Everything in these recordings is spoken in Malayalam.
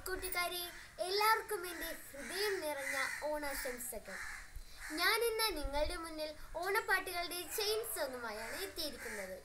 കൂട്ടുകാരെ എല്ലാവർക്കും എൻ്റെ ഹൃദയം നിറഞ്ഞ ഓണാശംസകൾ ഞാൻ ഇന്ന് നിങ്ങളുടെ മുന്നിൽ ഓണപ്പാട്ടുകളുടെ ചെയിൻ സോങ്ങുമായാണ് എത്തിയിരിക്കുന്നത്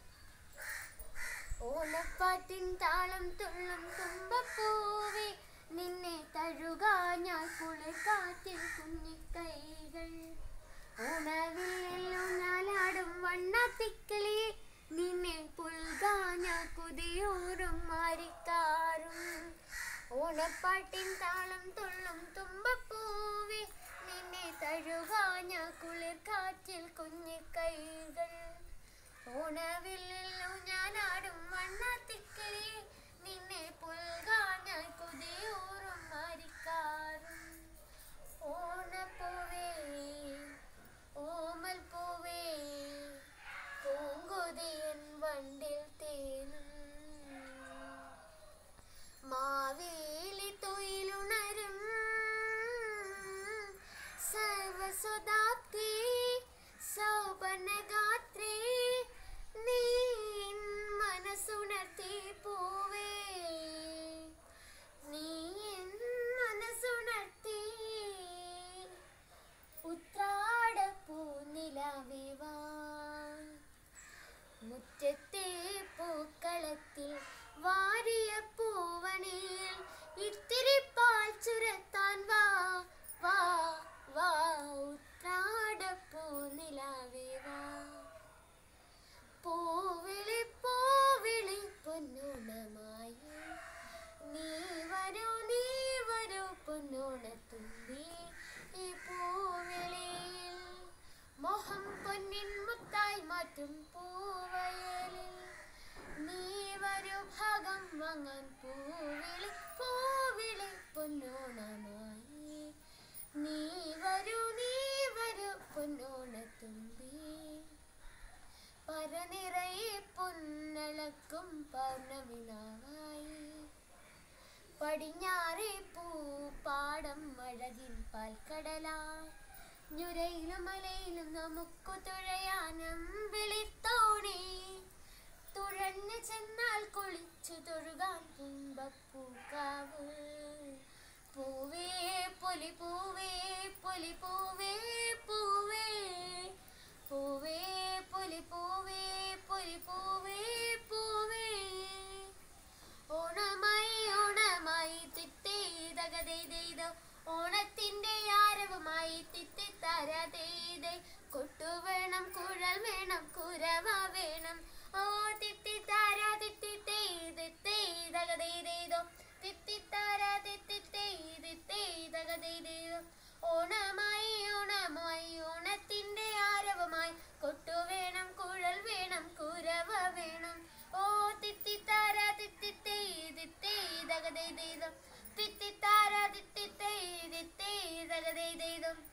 ഓണപ്പാട്ടിൻ താളം തുള്ളും തുമ്പപ്പൂവേ നിന്നെ തഴുക ഞാൻ കുളിർക്കാറ്റിൽ കുഞ്ഞിക്കൈകൾ ഓണവില്ലും ഞാലാടും വണ്ണത്തിക്കളി നിന്നെ പുൽകാഞ്ഞ കുതിയൂറും മാറിക്കാറും ഓണപ്പാട്ടിൻ താളം തുള്ളും തുമ്പപ്പൂവേ നിന്നെ തഴുകാഞ്ഞ കുളിർക്കാറ്റിൽ കുഞ്ഞിക്കൈകൾ ഓണവില്ലും ഞാനാടും വണ്ണത്തിക്കളി നിന്നെ പുൽകാഞ്ഞ കുതിയൂറും മാറിക്കാറും ഓണപ്പൂവേ ഓമൽ പൂവേ പൂങ്കൊതിയൻ വണ്ടിൽ തേനും മാവേലി തൊയിലുണരും സർവസ്വദാപ്തി സൗപർണഗാത്രേ നീ എൻ മനസ്സുണർത്തി പൂവേ നീ എൻ മനസ്സുണർത്തി ഉത്രാടപ്പൂ നിലവിവാ മുറ്റത്തെ പൂക്കളത്തിൽ വാരിയ പൂവണിയിൽ ഇത്തിരി പാൽ ചുരത്താൻ വാ വാ വാ ഉത്രാടപ്പൂ നിലവേ വാ പൂവിളി പൂവിളി പൊന്നോണമായി നീ വരൂ നീ വരൂ പൊന്നോണത്തുമ്പി ഈ പൂവിളിയിൽ മോഹം പൊന്നിൻ മുത്തായി മാറ്റും പൂവയലിൽ നീ വരൂ ഭാഗം വാങ്ങാൻ പൂവിളി പൂവിളി പൊന്നോണമായി നീ വരൂ നീ വരൂ പൊന്നോണത്തുമ്പി പരനിറയെ പൊന്നളക്കും പൗർണമിനാവായി പടിഞ്ഞാറേ പൂപ്പാടം അഴകിൻ പാൽക്കടലാ ഞുരയിലും മലയിലും നമുക്കു തുഴയാനം വിളിത്തോണി തുഴഞ്ഞു ചെന്നാൽ കുളിച്ചു തൊഴുകാൻ തുമ്പപ്പൂക്കാവ് പൂവേ പൊലി പൂവേ പൊലി പൂവേ പൂവേ പൂവേ പൊലി പൂവേ പൊലി പൂവേ പൂവേ ഓണമായി ഓണമായി തിത്തേതകതെയ്തോ ഓണത്തിന്റെ ആരവമായി തിത്തിത്തരതെയ്തേ കൊട്ടു വേണം കുഴൽ വേണം കുരവ വേണം ഓ തിത്തിത്താര തിത്തിത്തേതകതെയ്തോ തിത്തിത്താര തിത്തിത്തേതകതെയ്തോ ഓണമായി ഓണമായി ഓണത്തിന്റെ ആരവമായി കൊട്ടു വേണം കുഴൽ വേണം കുരവ വേണം ഓ തിത്തിത്താര തിത്തിത്തേതകതെയ്തോ തിത്തിത്താര തിത്തിത്തേതകതെയ്തോ